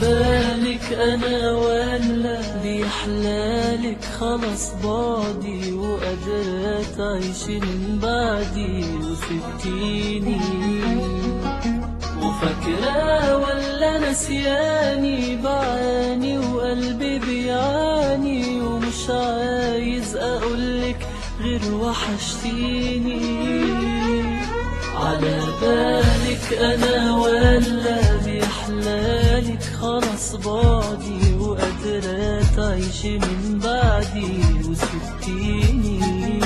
بالك انا ولا بيحلالك خلص بعدي وقادرة تعيشي من بعدي وسبتيني وفاكرة ولا نسياني بعاني وقلبي بيعاني ومش عايز اقولك غير وحشتيني على بالك انا ولا بيحلالك خلاص بعدي وقادرة تعيشي من بعدي وسبتيني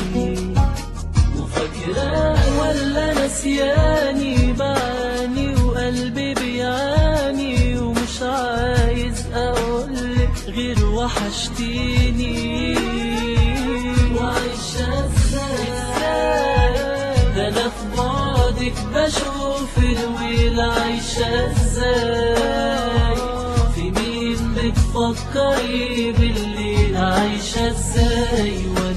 وفاكرة ولا نسياني بعاني وقلبي بيعاني ومش عايز اقولك غير وحشتيني وعايشة ازاي ده انا في بعدك بشوف الويل عايشة ازاي في مين بتفكري بالليل عايشة ازاي